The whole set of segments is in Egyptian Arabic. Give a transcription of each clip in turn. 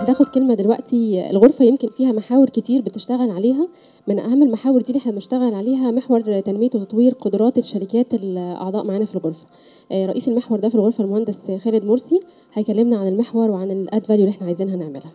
هناخد كلمة دلوقتي الغرفة يمكن فيها محاور كتير بتشتغل عليها من أهم المحاور دي اللي احنا بنشتغل عليها محور تنمية وتطوير قدرات الشركات الأعضاء معانا في الغرفة آه، رئيس المحور ده في الغرفة المهندس خالد مرسي هيكلمنا عن المحور وعن الاد فاليو اللي احنا عايزينها نعملها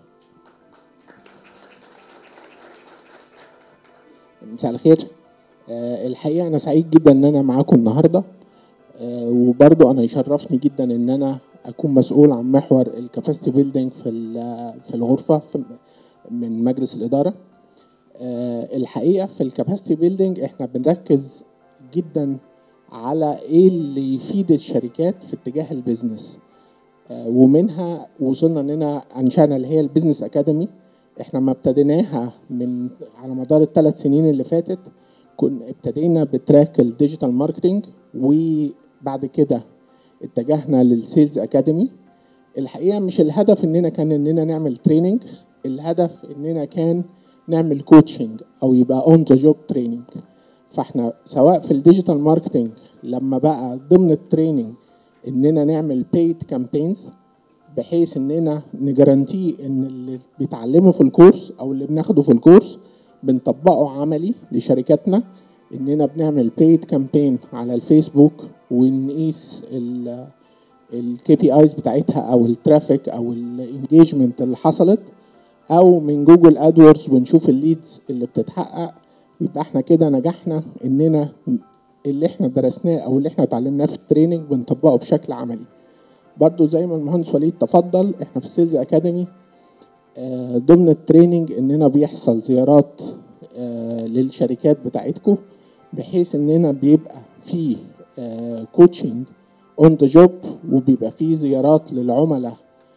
مساء الخير آه، الحقيقة أنا سعيد جدا إن أنا معاكم النهاردة آه، وبرضو أنا يشرفني جدا إن أنا أكون مسؤول عن محور الكاباسيتي بيلدينج في ال- في الغرفة في من مجلس الإدارة آه، الحقيقة في الكاباسيتي بيلدينج إحنا بنركز جدا على إيه اللي يفيد الشركات في اتجاه البيزنس آه، ومنها وصلنا إننا أنشأنا اللي هي البيزنس أكاديمي احنا ما ابتديناها من على مدار الثلاث سنين اللي فاتت كنا ابتدينا بتراك الديجيتال ماركتنج وبعد كده اتجهنا للسيلز اكاديمي الحقيقه مش الهدف اننا كان اننا نعمل تريننج الهدف اننا كان نعمل كوتشنج او يبقى اون ذا جوب تريننج فاحنا سواء في الديجيتال ماركتنج لما بقى ضمن التريننج اننا نعمل بيد كامبينز بحيث اننا نجرانتي ان اللي بيتعلمه في الكورس او اللي بناخده في الكورس بنطبقه عملي لشركاتنا اننا بنعمل بيد كامبين على الفيسبوك ونقيس الكي بي ايز بتاعتها او الترافيك او الانجيجمنت اللي حصلت او من جوجل ادوردز ونشوف الليدز اللي بتتحقق يبقى احنا كده نجحنا اننا اللي احنا درسناه او اللي احنا اتعلمناه في التريننج بنطبقه بشكل عملي برضو زي ما المهندس وليد تفضل احنا في السيلز اكاديمي آه، ضمن التريننج اننا بيحصل زيارات آه، للشركات بتاعتكم بحيث اننا بيبقى في كوتشنج اون ذا جوب وبيبقى في زيارات للعملاء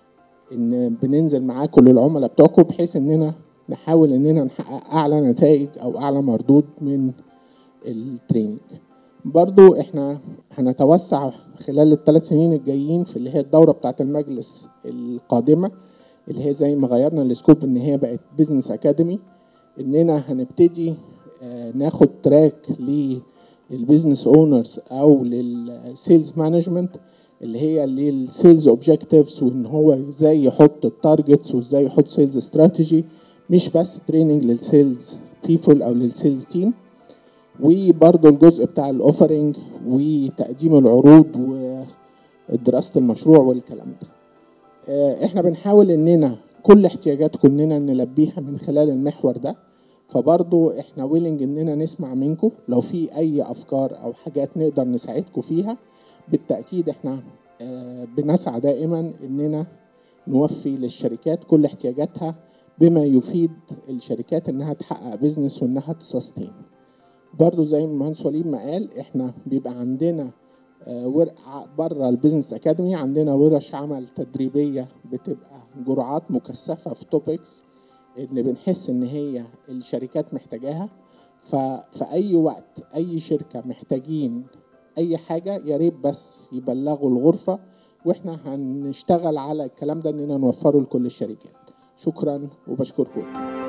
ان بننزل معاكم للعملاء بتوعكم بحيث اننا نحاول اننا نحقق اعلى نتائج او اعلى مردود من التريننج برضو احنا هنتوسع خلال الثلاث سنين الجايين في اللي هي الدورة بتاعت المجلس القادمة اللي هي زي ما غيرنا السكوب ان هي بقت بيزنس اكاديمي اننا هنبتدي آه، ناخد تراك للبيزنس اونرز او للسيلز مانجمنت اللي هي للسيلز اوبجكتيفز وان هو ازاي يحط التارجتس وازاي يحط سيلز استراتيجي مش بس تريننج للسيلز بيبول او للسيلز تيم وبرضه الجزء بتاع الاوفرنج وتقديم العروض ودراسه المشروع والكلام ده آه، احنا بنحاول اننا كل احتياجاتكم اننا نلبيها من خلال المحور ده فبرضه احنا ويلنج اننا نسمع منكم لو في اي افكار او حاجات نقدر نساعدكم فيها بالتاكيد احنا آه، بنسعى دائما اننا نوفي للشركات كل احتياجاتها بما يفيد الشركات انها تحقق بيزنس وانها تسستين برضو زي ما المهندس وليد ما قال احنا بيبقى عندنا آه، ور- ع- بره البيزنس اكاديمي عندنا ورش عمل تدريبيه بتبقى جرعات مكثفه في توبكس اللي بنحس ان هي الشركات محتاجاها ففي اي وقت اي شركه محتاجين اي حاجه يا ريت بس يبلغوا الغرفه واحنا هنشتغل على الكلام ده اننا نوفره لكل الشركات شكرا وبشكركم